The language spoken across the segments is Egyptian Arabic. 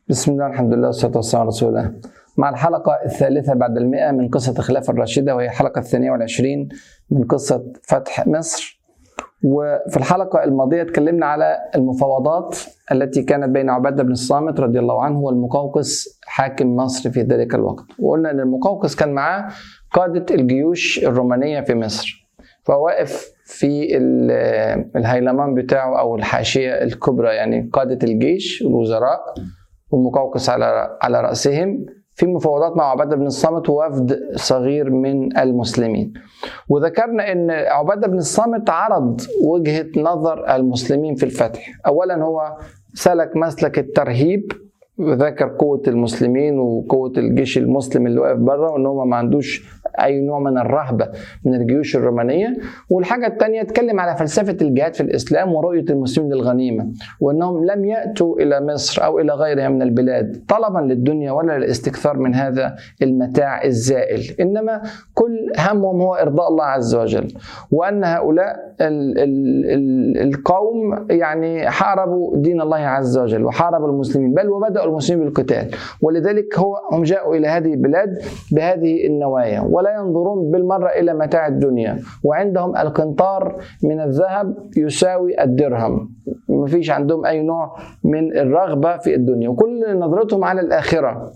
بسم الله الحمد لله والصلاة والسلام على رسول الله مع الحلقة الثالثة بعد المئة من قصة الخلافة الراشدة وهي الحلقة الثانية والعشرين من قصة فتح مصر وفي الحلقة الماضية اتكلمنا على المفاوضات التي كانت بين عبادة بن الصامت رضي الله عنه والمقوقس حاكم مصر في ذلك الوقت وقلنا أن المقوقس كان معاه قادة الجيوش الرومانية في مصر فهو واقف في الهيلمان بتاعه أو الحاشية الكبرى يعني قادة الجيش الوزراء والمقوقس على على رأسهم في مفاوضات مع عبادة بن الصامت ووفد صغير من المسلمين وذكرنا ان عبادة بن الصامت عرض وجهة نظر المسلمين في الفتح اولا هو سلك مسلك الترهيب وذكر قوة المسلمين وقوة الجيش المسلم اللي واقف بره وان هو ما عندوش اي نوع من الرهبة من الجيوش الرومانية والحاجة الثانية اتكلم على فلسفة الجهاد في الاسلام ورؤية المسلمين للغنيمة وانهم لم يأتوا الى مصر او الى غيرها من البلاد طلبا للدنيا ولا للاستكثار من هذا المتاع الزائل انما كل همهم هو ارضاء الله عز وجل وان هؤلاء ال ال ال القوم يعني حاربوا دين الله عز وجل وحاربوا المسلمين بل وبداوا المسلمين بالقتال ولذلك هو هم جاءوا الى هذه البلاد بهذه النوايا ولا ينظرون بالمره الى متاع الدنيا وعندهم القنطار من الذهب يساوي الدرهم ما فيش عندهم اي نوع من الرغبه في الدنيا وكل نظرتهم على الاخره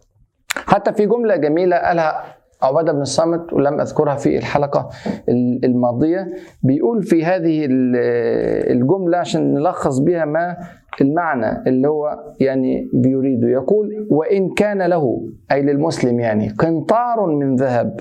حتى في جمله جميله قالها عباده بن الصامت ولم اذكرها في الحلقه الماضيه بيقول في هذه الجمله عشان نلخص بها ما المعنى اللي هو يعني بيريده يقول وان كان له اي للمسلم يعني قنطار من ذهب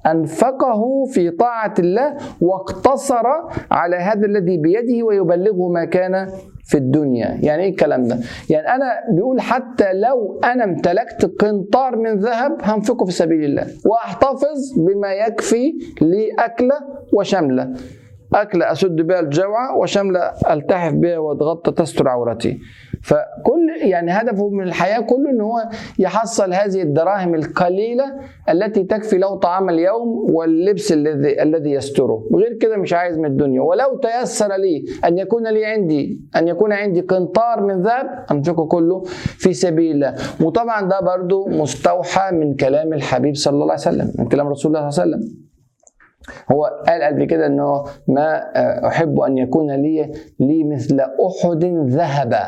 انفقه في طاعه الله واقتصر على هذا الذي بيده ويبلغه ما كان في الدنيا يعني ايه الكلام ده يعني انا بيقول حتى لو انا امتلكت قنطار من ذهب هنفقه في سبيل الله واحتفظ بما يكفي لي اكله وشمله أكلة أسد بها الجوع وشملة ألتحف بها وأتغطى تستر عورتي فكل يعني هدفه من الحياة كله أن هو يحصل هذه الدراهم القليلة التي تكفي له طعام اليوم واللبس الذي الذي يستره غير كده مش عايز من الدنيا ولو تيسر لي أن يكون لي عندي أن يكون عندي قنطار من ذهب أنفقه كله في سبيل الله وطبعا ده برضو مستوحى من كلام الحبيب صلى الله عليه وسلم من كلام رسول الله صلى الله عليه وسلم هو قال قبل كده انه ما احب ان يكون لي لي مثل احد ذهبا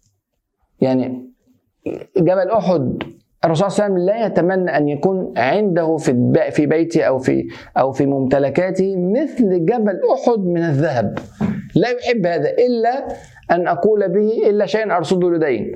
يعني جبل احد الرسول صلى الله عليه وسلم لا يتمنى ان يكون عنده في في بيته او في او في ممتلكاته مثل جبل احد من الذهب لا يحب هذا الا ان اقول به الا شيئا ارصده لدين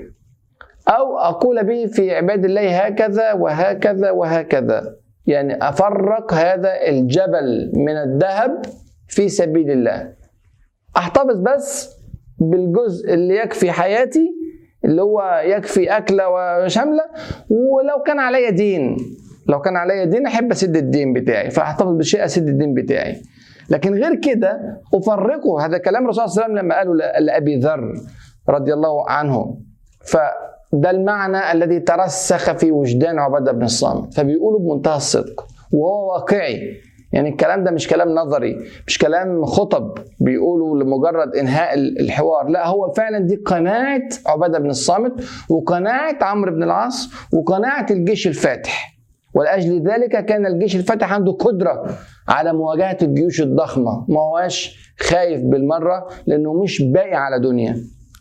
او اقول به في عباد الله هكذا وهكذا وهكذا يعني افرق هذا الجبل من الذهب في سبيل الله احتفظ بس بالجزء اللي يكفي حياتي اللي هو يكفي اكله وشمله ولو كان عليا دين لو كان عليا دين احب اسد الدين بتاعي فاحتفظ بشيء اسد الدين بتاعي لكن غير كده افرقه هذا كلام الرسول صلى الله عليه وسلم لما قالوا لابي ذر رضي الله عنه ف ده المعنى الذي ترسخ في وجدان عباده بن الصامت فبيقولوا بمنتهى الصدق وهو واقعي يعني الكلام ده مش كلام نظري مش كلام خطب بيقولوا لمجرد انهاء الحوار لا هو فعلا دي قناعه عباده بن الصامت وقناعه عمرو بن العاص وقناعه الجيش الفاتح ولاجل ذلك كان الجيش الفاتح عنده قدره على مواجهه الجيوش الضخمه ما هواش خايف بالمره لانه مش باقي على دنيا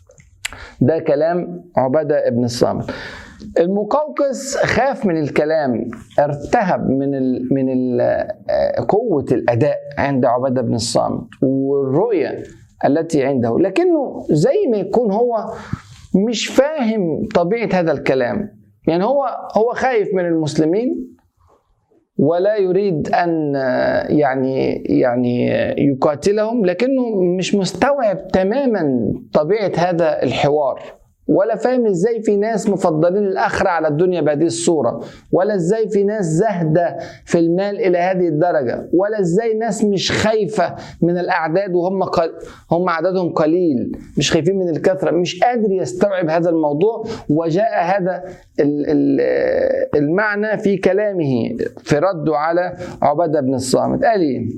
ده كلام عبادة ابن الصامت المقوقس خاف من الكلام ارتهب من ال من ال قوة الأداء عند عبادة بن الصامت والرؤية التي عنده لكنه زي ما يكون هو مش فاهم طبيعة هذا الكلام يعني هو هو خايف من المسلمين ولا يريد ان يعني يعني يقاتلهم لكنه مش مستوعب تماما طبيعه هذا الحوار ولا فاهم ازاي في ناس مفضلين الاخره على الدنيا بهذه الصوره ولا ازاي في ناس زاهده في المال الى هذه الدرجه ولا ازاي ناس مش خايفه من الاعداد وهم قل... هم عددهم قليل مش خايفين من الكثره مش قادر يستوعب هذا الموضوع وجاء هذا المعنى في كلامه في رده على عباده بن الصامت قال ايه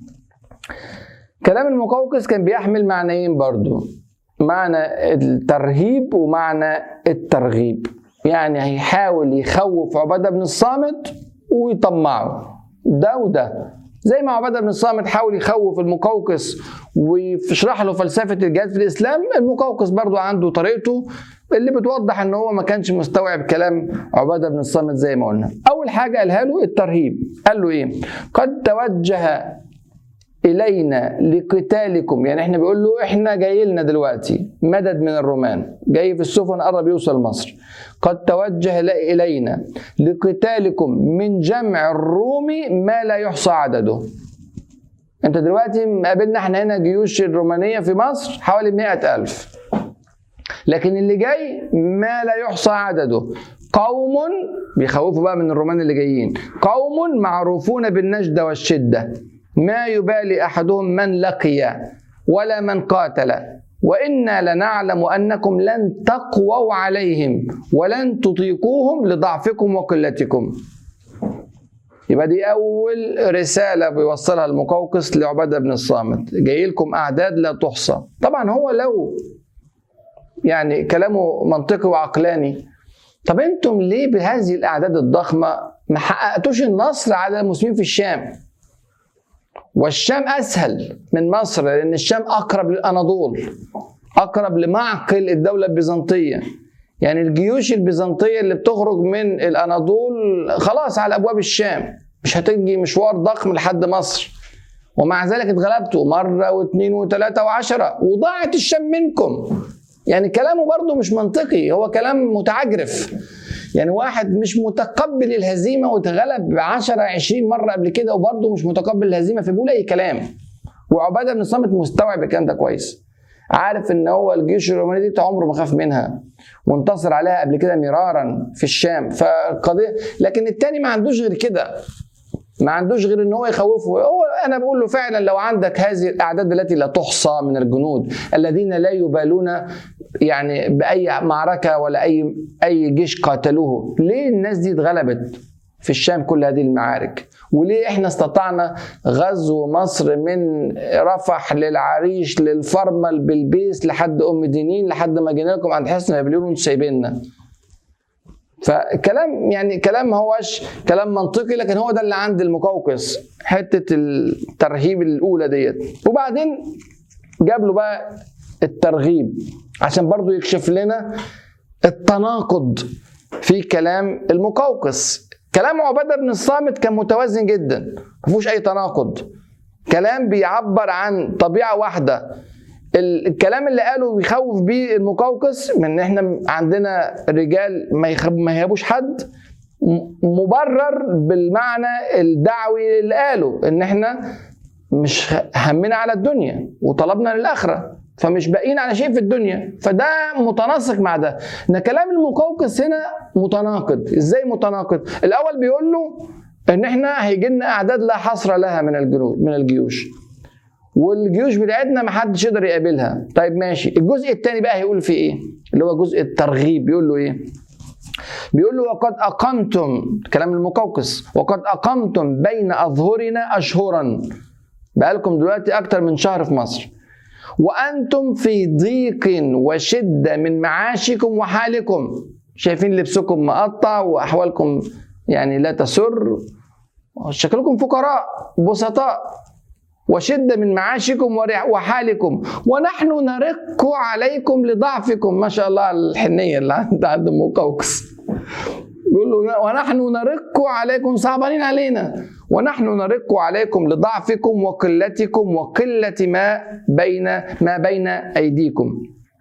كلام المقوقس كان بيحمل معنيين برضو معنى الترهيب ومعنى الترغيب يعني هيحاول يخوف عباده بن الصامت ويطمعه ده وده زي ما عباده بن الصامت حاول يخوف المقوقس ويشرح له فلسفه الجهاد في الاسلام المقوقس برضو عنده طريقته اللي بتوضح ان هو ما كانش مستوعب كلام عباده بن الصامت زي ما قلنا اول حاجه قالها له الترهيب قال له ايه قد توجه الينا لقتالكم يعني احنا بيقول له احنا جاي لنا دلوقتي مدد من الرومان جاي في السفن قرب يوصل مصر قد توجه الينا لقتالكم من جمع الروم ما لا يحصى عدده انت دلوقتي مقابلنا احنا هنا جيوش الرومانيه في مصر حوالي مئة ألف لكن اللي جاي ما لا يحصى عدده قوم بيخوفوا بقى من الرومان اللي جايين قوم معروفون بالنجدة والشدة ما يبالي احدهم من لقي ولا من قاتل وانا لنعلم انكم لن تقووا عليهم ولن تطيقوهم لضعفكم وقلتكم يبقى دي اول رساله بيوصلها المقوقس لعباده بن الصامت جاي لكم اعداد لا تحصى طبعا هو لو يعني كلامه منطقي وعقلاني طب انتم ليه بهذه الاعداد الضخمه ما حققتوش النصر على المسلمين في الشام والشام اسهل من مصر لان الشام اقرب للاناضول اقرب لمعقل الدوله البيزنطيه يعني الجيوش البيزنطيه اللي بتخرج من الاناضول خلاص على ابواب الشام مش هتجي مشوار ضخم لحد مصر ومع ذلك اتغلبتوا مره واثنين وثلاثه وعشره وضاعت الشام منكم يعني كلامه برضه مش منطقي هو كلام متعجرف يعني واحد مش متقبل الهزيمه واتغلب 10 20 مره قبل كده وبرضه مش متقبل الهزيمه فبيقول اي كلام وعباده بن الصامت مستوعب الكلام ده كويس عارف ان هو الجيوش الرومانيه دي عمره ما خاف منها وانتصر عليها قبل كده مرارا في الشام فقضيه لكن التاني ما عندوش غير كده ما عندوش غير ان هو يخوفه هو انا بقول له فعلا لو عندك هذه الاعداد التي لا تحصى من الجنود الذين لا يبالون يعني باي معركه ولا اي اي جيش قاتلوه ليه الناس دي اتغلبت في الشام كل هذه المعارك وليه احنا استطعنا غزو مصر من رفح للعريش للفرمل بالبيس لحد ام دينين لحد ما جينا لكم عند حصن نابليون وانتم سايبيننا فكلام يعني كلام ما هوش كلام منطقي لكن هو ده اللي عند المقوقس حته الترهيب الاولى ديت وبعدين جاب له بقى الترغيب عشان برضو يكشف لنا التناقض في كلام المقوقس كلام عبادة بن الصامت كان متوازن جدا ما فيهوش اي تناقض كلام بيعبر عن طبيعه واحده الكلام اللي قاله بيخوف بيه المقوقس من ان احنا عندنا رجال ما يخب ما يهابوش حد مبرر بالمعنى الدعوي اللي قاله ان احنا مش همنا على الدنيا وطلبنا للاخره فمش باقيين على شيء في الدنيا فده متناسق مع ده ان كلام المقوقس هنا متناقض ازاي متناقض الاول بيقول له ان احنا هيجي لنا اعداد لا حصر لها من الجنود من الجيوش والجيوش بتاعتنا ما حدش يقدر يقابلها طيب ماشي الجزء الثاني بقى هيقول فيه ايه اللي هو جزء الترغيب بيقول له ايه بيقول له وقد اقمتم كلام المقوقس وقد اقمتم بين اظهرنا اشهرا بقالكم دلوقتي اكتر من شهر في مصر وانتم في ضيق وشده من معاشكم وحالكم شايفين لبسكم مقطع واحوالكم يعني لا تسر شكلكم فقراء بسطاء وشدة من معاشكم وحالكم ونحن نرق عليكم لضعفكم ما شاء الله الحنية اللي عند عند مقوقس يقول له ونحن نرق عليكم صعبانين علينا ونحن نرق عليكم لضعفكم وقلتكم وقلة ما بين ما بين أيديكم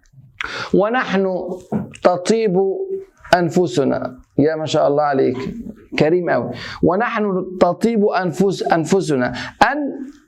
ونحن تطيب أنفسنا يا ما شاء الله عليك كريم أوي ونحن تطيب أنفس أنفسنا أن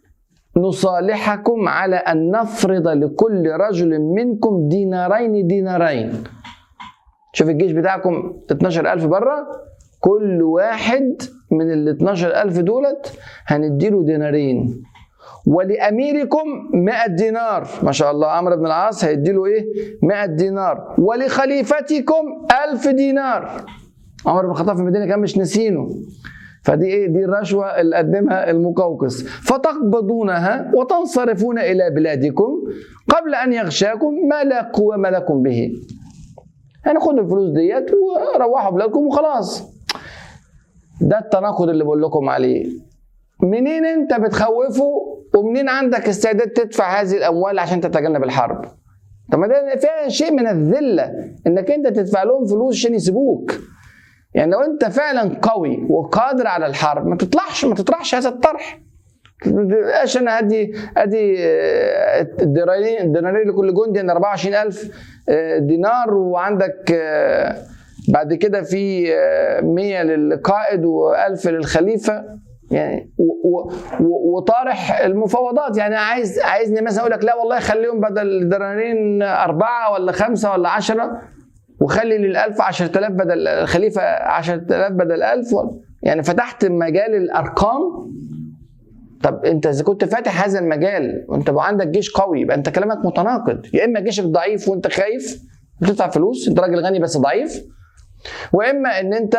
نصالحكم على أن نفرض لكل رجل منكم دينارين دينارين شوف الجيش بتاعكم 12000 بره كل واحد من ال 12000 دولت هنديله دينارين ولأميركم 100 دينار ما شاء الله عمرو بن العاص هيديله ايه 100 دينار ولخليفتكم 1000 دينار عمر بن الخطاب في المدينه كان مش ناسينه فدي ايه دي الرشوه اللي قدمها المقوقس فتقبضونها وتنصرفون الى بلادكم قبل ان يغشاكم ما لا قوه لكم به يعني خدوا الفلوس ديت وروحوا بلادكم وخلاص ده التناقض اللي بقول لكم عليه منين انت بتخوفه ومنين عندك استعداد تدفع هذه الاموال عشان تتجنب الحرب طب ما ده فيها شيء من الذله انك انت تدفع لهم فلوس عشان يسيبوك يعني لو انت فعلا قوي وقادر على الحرب ما تطلعش ما تطرحش هذا الطرح ايش انا ادي ادي الدينارين الدينارين لكل جندي يعني 24000 دينار وعندك بعد كده في 100 للقائد و1000 للخليفه يعني وطارح المفاوضات يعني عايز عايزني مثلا اقول لك لا والله خليهم بدل الدينارين اربعه ولا خمسه ولا عشرة وخلي للألف 10000 بدل الخليفه 10000 بدل 1000 يعني فتحت مجال الارقام طب انت اذا كنت فاتح هذا المجال وانت بقى عندك جيش قوي يبقى انت كلامك متناقض يا اما جيشك ضعيف وانت خايف بتدفع فلوس انت راجل غني بس ضعيف واما ان انت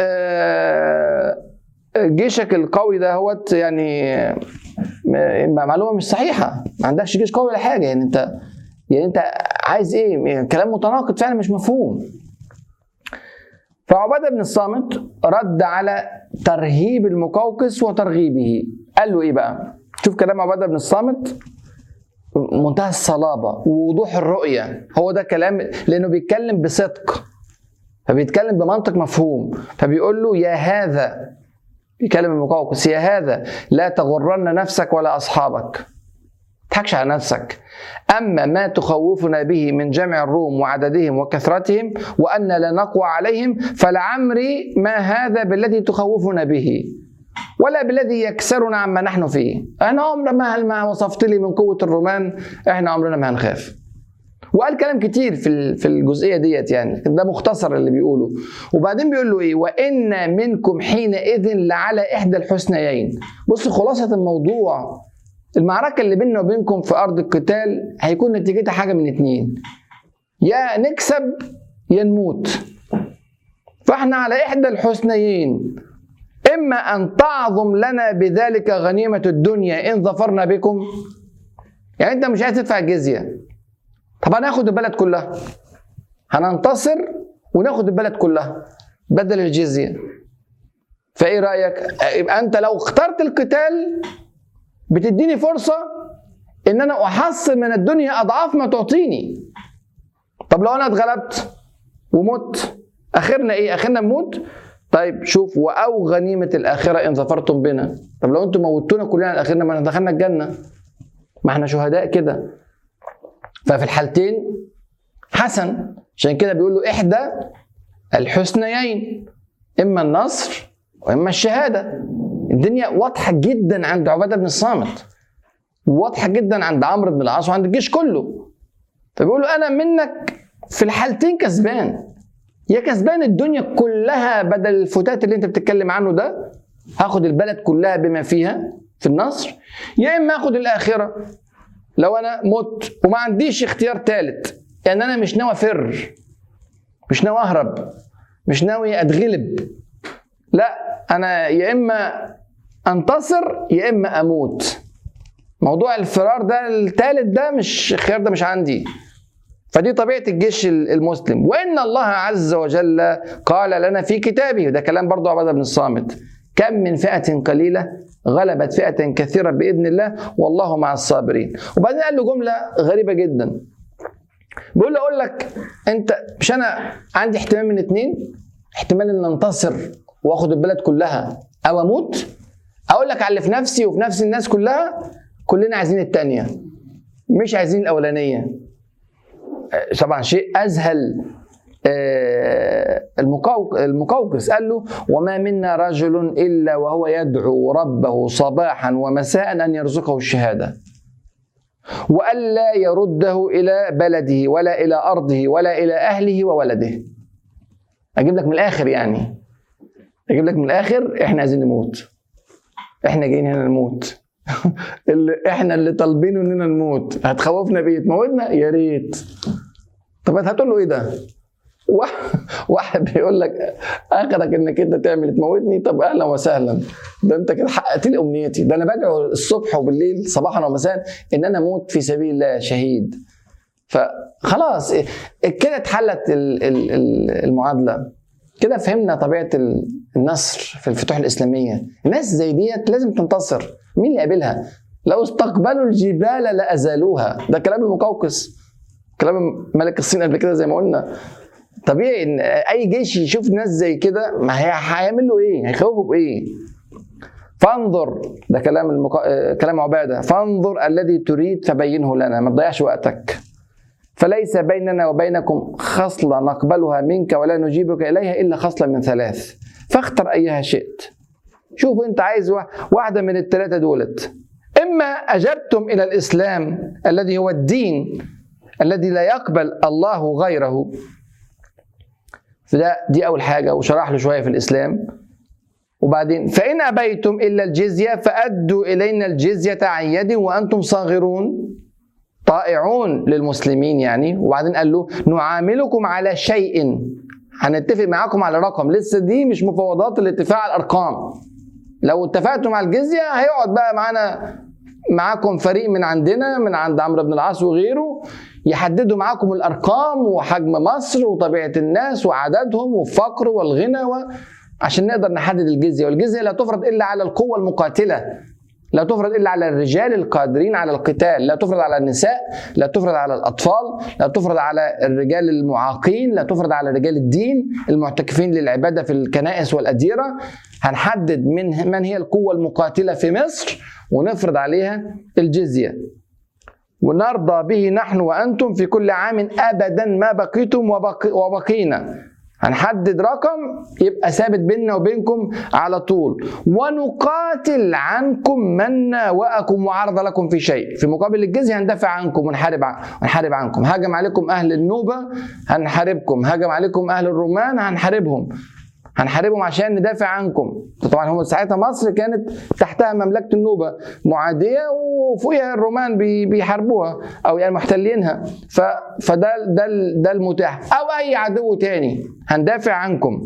جيشك القوي ده هو يعني معلومه مش صحيحه ما عندكش جيش قوي ولا حاجه يعني انت يعني انت عايز ايه يعني كلام متناقض فعلا مش مفهوم فعبادة بن الصامت رد على ترهيب المقوقس وترغيبه قال له ايه بقى شوف كلام عبادة بن الصامت منتهى الصلابة ووضوح الرؤية هو ده كلام لأنه بيتكلم بصدق فبيتكلم بمنطق مفهوم فبيقول له يا هذا بيكلم المقوقس يا هذا لا تغرن نفسك ولا أصحابك تضحكش على نفسك أما ما تخوفنا به من جمع الروم وعددهم وكثرتهم وأن لا نقوى عليهم فلعمري ما هذا بالذي تخوفنا به ولا بالذي يكسرنا عما نحن فيه أنا عمر ما وصفت لي من قوة الرومان إحنا عمرنا ما هنخاف وقال كلام كتير في في الجزئيه ديت يعني ده مختصر اللي بيقوله وبعدين بيقول له ايه وان منكم حينئذ لعلى احدى الحسنيين بص خلاصه الموضوع المعركه اللي بيننا وبينكم في ارض القتال هيكون نتيجتها حاجه من اتنين يا نكسب يا نموت فاحنا على احدى الحسنيين اما ان تعظم لنا بذلك غنيمه الدنيا ان ظفرنا بكم يعني انت مش عايز تدفع الجزيه طب هناخد البلد كلها هننتصر وناخد البلد كلها بدل الجزيه فايه رايك يبقى انت لو اخترت القتال بتديني فرصه ان انا احصل من الدنيا اضعاف ما تعطيني طب لو انا اتغلبت ومت اخرنا ايه اخرنا نموت طيب شوف واو غنيمه الاخره ان ظفرتم بنا طب لو انتم موتونا كلنا اخرنا ما دخلنا الجنه ما احنا شهداء كده ففي الحالتين حسن عشان كده بيقول له احدى الحسنيين اما النصر واما الشهاده الدنيا واضحه جدا عند عباده بن الصامت واضحه جدا عند عمرو بن العاص وعند الجيش كله فبيقول له انا منك في الحالتين كسبان يا كسبان الدنيا كلها بدل الفتات اللي انت بتتكلم عنه ده هاخد البلد كلها بما فيها في النصر يا اما اخد الاخره لو انا مت وما عنديش اختيار ثالث يعني انا مش ناوي افر مش ناوي اهرب مش ناوي اتغلب لا انا يا اما انتصر يا اما اموت موضوع الفرار ده الثالث ده مش الخيار ده مش عندي فدي طبيعه الجيش المسلم وان الله عز وجل قال لنا في كتابه ده كلام برضه عباده بن الصامت كم من فئه قليله غلبت فئه كثيره باذن الله والله مع الصابرين وبعدين قال له جمله غريبه جدا بيقول له اقول لك انت مش انا عندي احتمال من اتنين احتمال ان انتصر واخد البلد كلها او اموت اقول لك على اللي في نفسي وفي نفس الناس كلها كلنا عايزين التانية مش عايزين الاولانيه طبعا شيء اذهل المقوقس قال له وما منا رجل الا وهو يدعو ربه صباحا ومساء ان يرزقه الشهاده والا يرده الى بلده ولا الى ارضه ولا الى اهله وولده اجيب لك من الاخر يعني اجيب لك من الاخر احنا عايزين نموت احنا جايين هنا نموت اللي احنا اللي طالبينه اننا نموت هتخوفنا بايه تموتنا يا ريت طب هتقول له ايه ده واحد بيقول لك اخرك انك انت تعمل تموتني طب اهلا وسهلا ده انت كده حققت لي امنيتي ده انا بدعو الصبح وبالليل صباحا ومساء ان انا اموت في سبيل الله شهيد فخلاص كده اتحلت المعادله كده فهمنا طبيعه النصر في الفتوح الاسلاميه الناس زي ديت لازم تنتصر مين اللي يقابلها لو استقبلوا الجبال لازالوها ده كلام المقوقس كلام ملك الصين قبل كده زي ما قلنا طبيعي ان اي جيش يشوف ناس زي كده ما هيعمل له ايه هيخوفه بايه فانظر ده كلام المق... كلام عباده فانظر الذي تريد فبينه لنا ما تضيعش وقتك فليس بيننا وبينكم خصلة نقبلها منك ولا نجيبك إليها إلا خصلة من ثلاث فاختر أيها شئت شوف أنت عايز واحدة من الثلاثة دولت إما أجبتم إلى الإسلام الذي هو الدين الذي لا يقبل الله غيره فده دي أول حاجة وشرح له شوية في الإسلام وبعدين فإن أبيتم إلا الجزية فأدوا إلينا الجزية عن يد وأنتم صاغرون طائعون للمسلمين يعني وبعدين قال له نعاملكم على شيء هنتفق معاكم على رقم لسه دي مش مفاوضات الاتفاق على الارقام لو اتفقتم على الجزيه هيقعد بقى معانا معاكم فريق من عندنا من عند عمرو بن العاص وغيره يحددوا معاكم الارقام وحجم مصر وطبيعه الناس وعددهم والفقر والغنى و... عشان نقدر نحدد الجزيه والجزيه لا تفرض الا على القوه المقاتله لا تفرض الا على الرجال القادرين على القتال لا تفرض على النساء لا تفرض على الاطفال لا تفرض على الرجال المعاقين لا تفرض على رجال الدين المعتكفين للعباده في الكنائس والاديره هنحدد من من هي القوه المقاتله في مصر ونفرض عليها الجزيه ونرضى به نحن وانتم في كل عام ابدا ما بقيتم وبقي وبقينا هنحدد رقم يبقى ثابت بيننا وبينكم على طول ونقاتل عنكم من ناوأكم وعرض لكم في شيء في مقابل الجزية هندافع عنكم ونحارب ونحارب عنكم هاجم عليكم أهل النوبة هنحاربكم هاجم عليكم أهل الرومان هنحاربهم هنحاربهم عشان ندافع عنكم طبعا هم ساعتها مصر كانت تحتها مملكه النوبه معاديه وفوقها الرومان بيحاربوها او يعني محتلينها فده ده ده المتاح او اي عدو تاني هندافع عنكم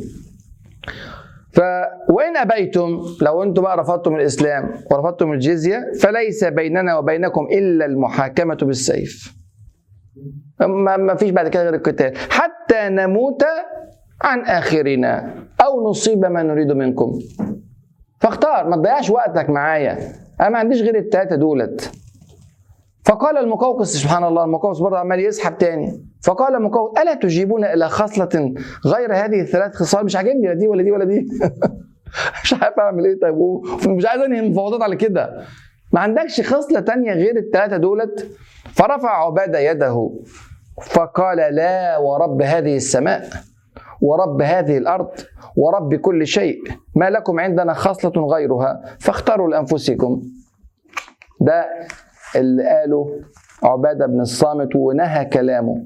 ف وان ابيتم لو انتم بقى رفضتم الاسلام ورفضتم الجزيه فليس بيننا وبينكم الا المحاكمه بالسيف ما فيش بعد كده غير القتال حتى نموت عن اخرنا او نصيب ما نريد منكم فاختار ما تضيعش وقتك معايا انا ما عنديش غير التلاته دولت فقال المقوقس سبحان الله المقوقس برضه عمال يسحب تاني فقال المقوقس الا تجيبون الى خصله غير هذه الثلاث خصال مش عاجبني لا دي ولا دي ولا دي مش عارف اعمل ايه طيب مش عايز انهي المفاوضات على كده ما عندكش خصله تانية غير الثلاثه دولت فرفع عباده يده فقال لا ورب هذه السماء ورب هذه الارض ورب كل شيء ما لكم عندنا خصله غيرها فاختاروا لانفسكم ده اللي قاله عباده بن الصامت ونهى كلامه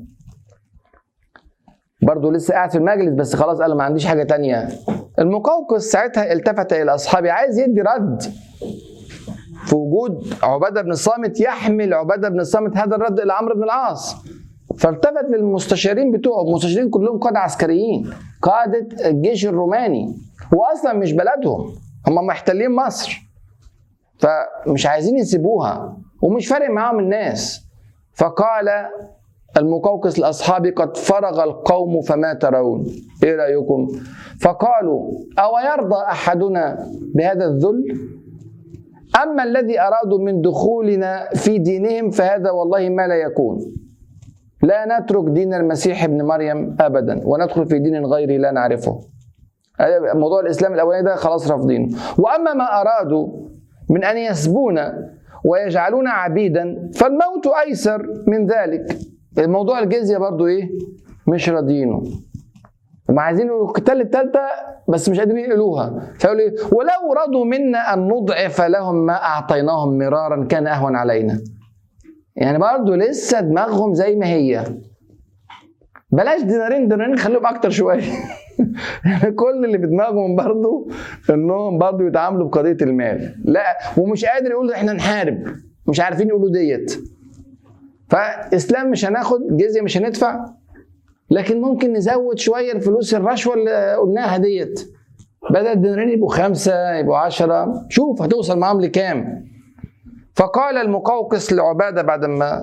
برضه لسه قاعد في المجلس بس خلاص قال ما عنديش حاجه تانية المقوقس ساعتها التفت الى اصحابه عايز يدي رد في وجود عباده بن الصامت يحمل عباده بن الصامت هذا الرد الى عمرو بن العاص فالتفت للمستشارين بتوعه المستشارين كلهم قاده عسكريين قاده الجيش الروماني هو اصلا مش بلدهم هم محتلين مصر فمش عايزين يسيبوها ومش فارق معاهم الناس فقال المقوقس لاصحابه قد فرغ القوم فما ترون ايه رايكم فقالوا او يرضى احدنا بهذا الذل اما الذي ارادوا من دخولنا في دينهم فهذا والله ما لا يكون لا نترك دين المسيح ابن مريم ابدا وندخل في دين غيره لا نعرفه موضوع الاسلام الاولاني ده خلاص رافضينه واما ما ارادوا من ان يسبونا ويجعلونا عبيدا فالموت ايسر من ذلك الموضوع الجزيه برضو ايه مش راضيينه هم عايزين يقولوا القتال الثالثه بس مش قادرين يقولوها فيقولوا ايه ولو رضوا منا ان نضعف لهم ما اعطيناهم مرارا كان اهون علينا يعني برضه لسه دماغهم زي ما هي بلاش دينارين دينارين خليهم اكتر شويه يعني كل اللي في دماغهم برضه انهم برضه يتعاملوا بقضيه المال لا ومش قادر يقول احنا نحارب مش عارفين يقولوا ديت فاسلام مش هناخد جزيه مش هندفع لكن ممكن نزود شويه الفلوس الرشوه اللي قلناها ديت بدل الدينارين يبقوا خمسه يبقوا عشرة شوف هتوصل معاهم لكام فقال المقوقس لعباده بعد ما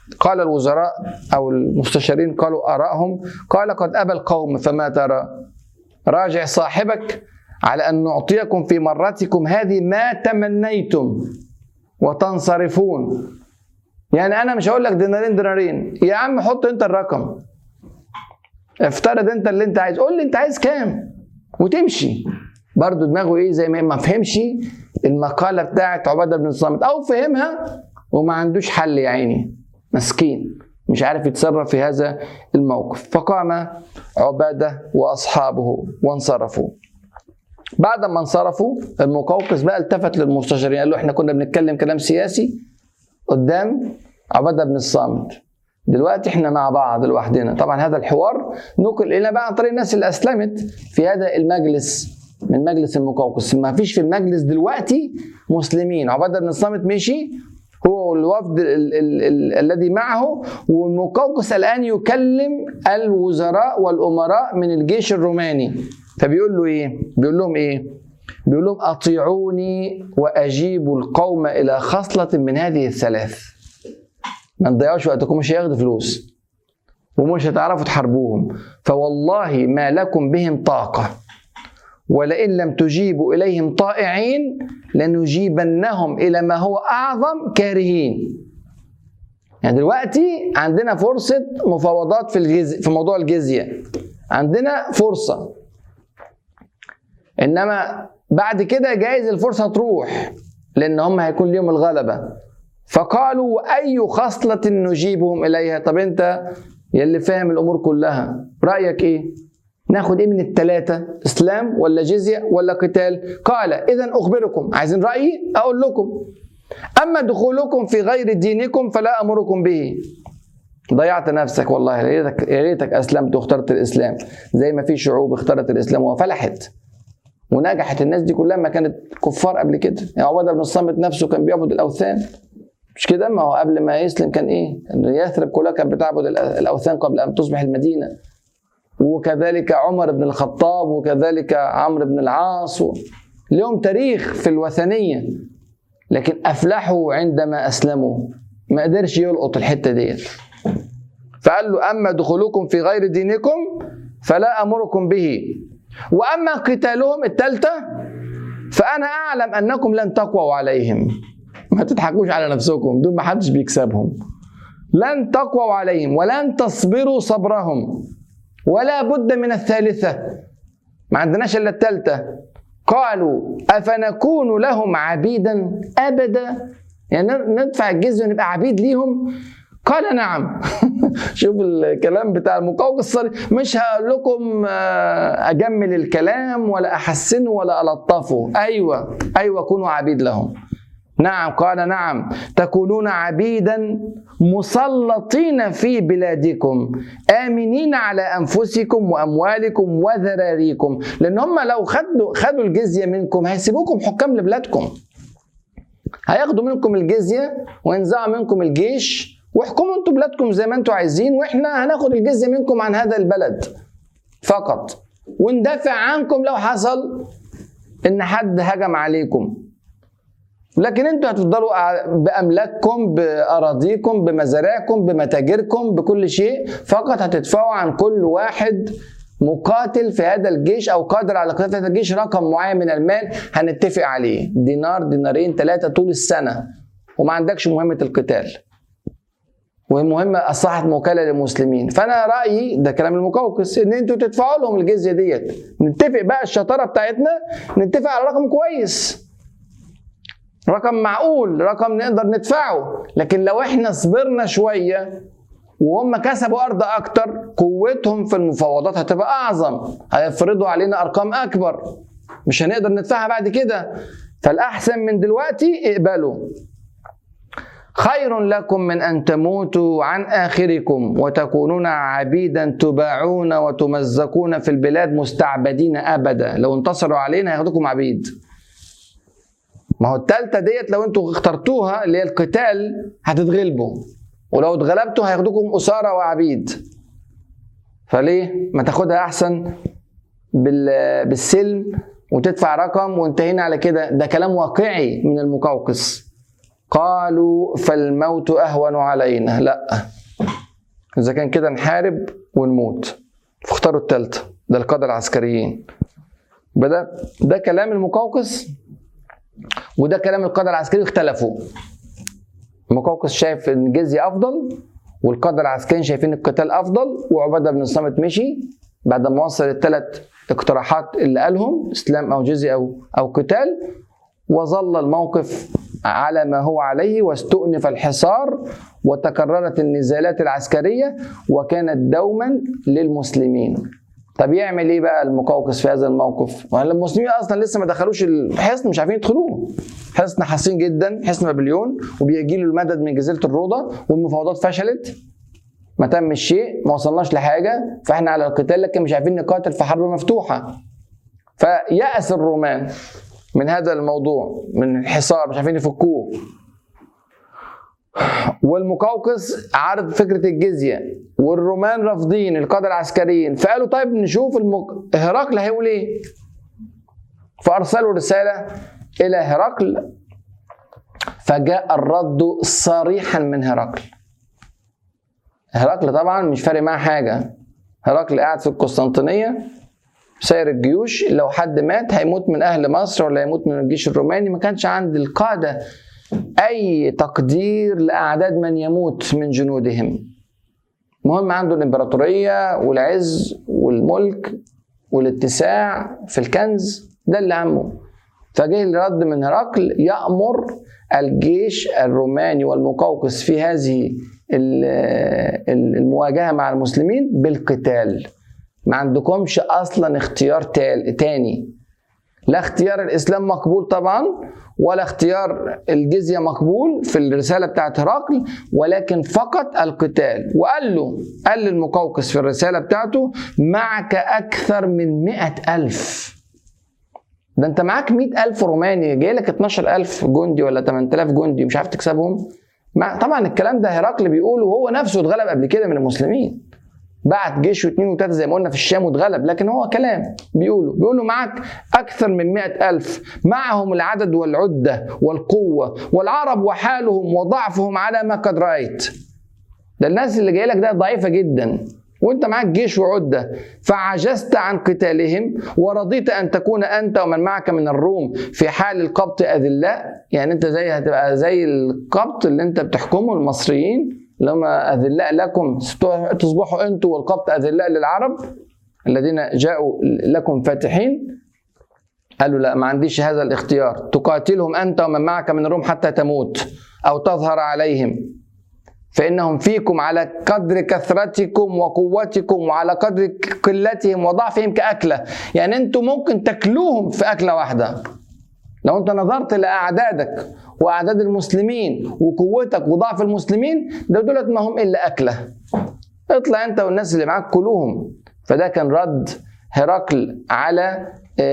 قال الوزراء او المستشارين قالوا ارائهم قال قد ابى القوم فما ترى راجع صاحبك على ان نعطيكم في مرتكم هذه ما تمنيتم وتنصرفون يعني انا مش هقول لك دينارين دينارين يا عم حط انت الرقم افترض انت اللي انت عايز قول لي انت عايز كام وتمشي برضه دماغه ايه زي ما ما فهمش المقاله بتاعت عباده بن الصامت او فهمها وما عندوش حل يا عيني مسكين مش عارف يتصرف في هذا الموقف فقام عباده واصحابه وانصرفوا بعد ما انصرفوا المقوقس بقى التفت للمستشارين قال له احنا كنا بنتكلم كلام سياسي قدام عباده بن الصامت دلوقتي احنا مع بعض لوحدنا طبعا هذا الحوار نقل الينا بقى عن طريق الناس اللي اسلمت في هذا المجلس من مجلس المقوقس ما فيش في المجلس دلوقتي مسلمين عباده بن الصامت مشي هو والوفد ال- ال- ال- الذي معه والمقوقس الان يكلم الوزراء والامراء من الجيش الروماني فبيقول له ايه بيقول لهم ايه بيقول لهم اطيعوني واجيبوا القوم الى خصله من هذه الثلاث ما تضيعوش وقتكم مش هياخدوا فلوس ومش هتعرفوا تحاربوهم فوالله ما لكم بهم طاقه ولئن لم تجيبوا اليهم طائعين لنجيبنهم الى ما هو اعظم كارهين يعني دلوقتي عندنا فرصه مفاوضات في الجزء في موضوع الجزيه عندنا فرصه انما بعد كده جايز الفرصه تروح لان هم هيكون ليهم الغلبه فقالوا واي خصله نجيبهم اليها طب انت يلي فاهم الامور كلها رايك ايه ناخد ايه من الثلاثه اسلام ولا جزيه ولا قتال قال اذا اخبركم عايزين رايي اقول لكم اما دخولكم في غير دينكم فلا امركم به ضيعت نفسك والله يا ريتك يا ريتك اسلمت واخترت الاسلام زي ما في شعوب اختارت الاسلام وفلحت ونجحت الناس دي كلها ما كانت كفار قبل كده يعني عباده بن الصامت نفسه كان بيعبد الاوثان مش كده ما هو قبل ما يسلم كان ايه يثرب كلها كانت بتعبد الاوثان قبل ان تصبح المدينه وكذلك عمر بن الخطاب وكذلك عمرو بن العاص و... لهم تاريخ في الوثنيه لكن افلحوا عندما اسلموا ما قدرش يلقط الحته ديت فقال له اما دخولكم في غير دينكم فلا امركم به واما قتالهم الثالثه فانا اعلم انكم لن تقووا عليهم ما تضحكوش على نفسكم دول ما حدش بيكسبهم لن تقووا عليهم ولن تصبروا صبرهم ولا بد من الثالثه ما عندناش الا الثالثه قالوا افنكون لهم عبيدا ابدا يعني ندفع الجزيه ونبقى عبيد ليهم قال نعم شوف الكلام بتاع المقوقس صريح مش هقول لكم اجمل الكلام ولا احسنه ولا الطفه ايوه ايوه كونوا عبيد لهم نعم قال نعم تكونون عبيدا مسلطين في بلادكم امنين على انفسكم واموالكم وذراريكم لان هم لو خدوا خدوا الجزيه منكم هيسيبوكم حكام لبلادكم هياخدوا منكم الجزيه وينزعوا منكم الجيش واحكموا انتوا بلادكم زي ما انتوا عايزين واحنا هناخد الجزيه منكم عن هذا البلد فقط وندافع عنكم لو حصل ان حد هجم عليكم لكن انتوا هتفضلوا باملاككم باراضيكم بمزارعكم بمتاجركم بكل شيء فقط هتدفعوا عن كل واحد مقاتل في هذا الجيش او قادر على قياده هذا الجيش رقم معين من المال هنتفق عليه دينار دينارين ثلاثه طول السنه وما عندكش مهمه القتال ومهمة أصبحت موكلة للمسلمين فأنا رأيي ده كلام المقوقس إن أنتوا تدفعوا لهم الجزية ديت نتفق بقى الشطارة بتاعتنا نتفق على رقم كويس رقم معقول رقم نقدر ندفعه لكن لو احنا صبرنا شوية وهم كسبوا أرض أكتر قوتهم في المفاوضات هتبقى أعظم هيفرضوا علينا أرقام أكبر مش هنقدر ندفعها بعد كده فالأحسن من دلوقتي اقبلوا خير لكم من ان تموتوا عن اخركم وتكونون عبيدا تباعون وتمزقون في البلاد مستعبدين ابدا لو انتصروا علينا هياخدوكم عبيد ما هو التالتة ديت لو انتوا اخترتوها اللي هي القتال هتتغلبوا ولو اتغلبتوا هياخدوكم أسارة وعبيد فليه ما تاخدها أحسن بالسلم وتدفع رقم وانتهينا على كده ده كلام واقعي من المقوقس قالوا فالموت اهون علينا لا اذا كان كده نحارب ونموت فاختاروا الثالثه ده القاده العسكريين بدا ده كلام المقوقس وده كلام القاده العسكريين اختلفوا المقوقس شايف ان الجزيه افضل والقاده العسكريين شايفين القتال افضل وعباده بن الصامت مشي بعد ما وصل الثلاث اقتراحات اللي قالهم اسلام او جزيه او او قتال وظل الموقف على ما هو عليه واستؤنف الحصار وتكررت النزالات العسكريه وكانت دوما للمسلمين طب يعمل ايه بقى المقوقس في هذا الموقف؟ المسلمين اصلا لسه ما دخلوش الحصن مش عارفين يدخلوه. حصن حصين جدا، حصن بابليون وبيجي له المدد من جزيره الروضه والمفاوضات فشلت ما تمش شيء ما وصلناش لحاجه فاحنا على القتال لكن مش عارفين نقاتل في حرب مفتوحه. فيأس الرومان من هذا الموضوع من الحصار مش عارفين يفكوه. والمقوقس عارض فكره الجزيه والرومان رافضين القاده العسكريين فقالوا طيب نشوف المك... هرقل هيقول ايه فارسلوا رساله الى هرقل فجاء الرد صريحا من هرقل هرقل طبعا مش فارق معاه حاجه هرقل قاعد في القسطنطينيه ساير الجيوش لو حد مات هيموت من اهل مصر ولا هيموت من الجيش الروماني ما كانش عند القاده اي تقدير لاعداد من يموت من جنودهم مهم عنده الامبراطوريه والعز والملك والاتساع في الكنز ده اللي همه فجه الرد من هرقل يامر الجيش الروماني والمقوقس في هذه المواجهه مع المسلمين بالقتال ما عندكمش اصلا اختيار تاني لا اختيار الاسلام مقبول طبعا ولا اختيار الجزيه مقبول في الرساله بتاعت هرقل ولكن فقط القتال وقال له قال للمقوقس في الرساله بتاعته معك اكثر من مئة ألف ده انت معاك مئة ألف روماني جاي لك 12 ألف جندي ولا 8000 جندي مش عارف تكسبهم طبعا الكلام ده هرقل بيقوله وهو نفسه اتغلب قبل كده من المسلمين بعت جيش واثنين وثلاثة زي ما قلنا في الشام واتغلب لكن هو كلام بيقولوا بيقولوا معك أكثر من مئة ألف معهم العدد والعدة والقوة والعرب وحالهم وضعفهم على ما قد رأيت ده الناس اللي جاي لك ده ضعيفة جدا وانت معاك جيش وعدة فعجزت عن قتالهم ورضيت ان تكون انت ومن معك من الروم في حال القبط اذلاء يعني انت زي هتبقى زي القبط اللي انت بتحكمه المصريين اللي هم اذلاء لكم تصبحوا انتم والقبط اذلاء للعرب الذين جاءوا لكم فاتحين قالوا لا ما عنديش هذا الاختيار تقاتلهم انت ومن معك من الروم حتى تموت او تظهر عليهم فانهم فيكم على قدر كثرتكم وقوتكم وعلى قدر قلتهم وضعفهم كاكله يعني انتم ممكن تاكلوهم في اكله واحده لو انت نظرت لاعدادك واعداد المسلمين وقوتك وضعف المسلمين ده دولت ما هم الا اكله اطلع انت والناس اللي معاك كلوهم فده كان رد هرقل على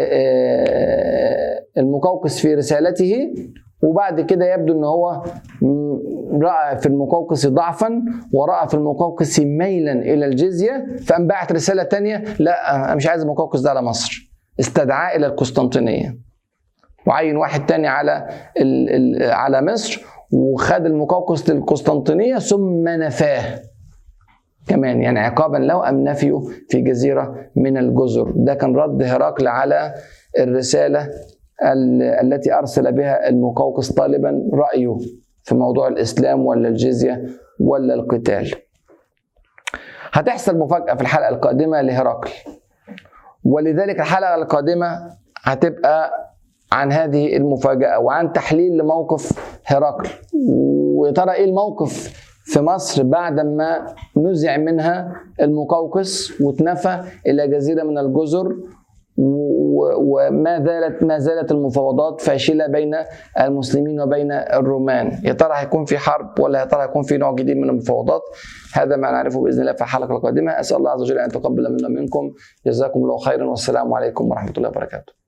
المقوقس في رسالته وبعد كده يبدو ان هو راى في المقوقس ضعفا وراى في المقوقس ميلا الى الجزيه فقام بعت رساله تانية لا انا مش عايز المقوقس ده على مصر استدعاه الى القسطنطينيه وعين واحد تاني على ال ال على مصر وخد المقوقس للقسطنطينيه ثم نفاه كمان يعني عقابا له ام نفيه في جزيره من الجزر ده كان رد هرقل على الرساله التي ارسل بها المقوقس طالبا رايه في موضوع الاسلام ولا الجزيه ولا القتال. هتحصل مفاجاه في الحلقه القادمه لهرقل. ولذلك الحلقه القادمه هتبقى عن هذه المفاجاه وعن تحليل لموقف هرقل ويا ترى ايه الموقف في مصر بعد ما نزع منها المقوقس واتنفى الى جزيره من الجزر وما زالت ما زالت المفاوضات فاشله بين المسلمين وبين الرومان، يا ترى هيكون في حرب ولا يا ترى هيكون في نوع جديد من المفاوضات؟ هذا ما نعرفه باذن الله في الحلقه القادمه، اسال الله عز وجل ان يتقبل منا منكم، جزاكم الله خيرا والسلام عليكم ورحمه الله وبركاته.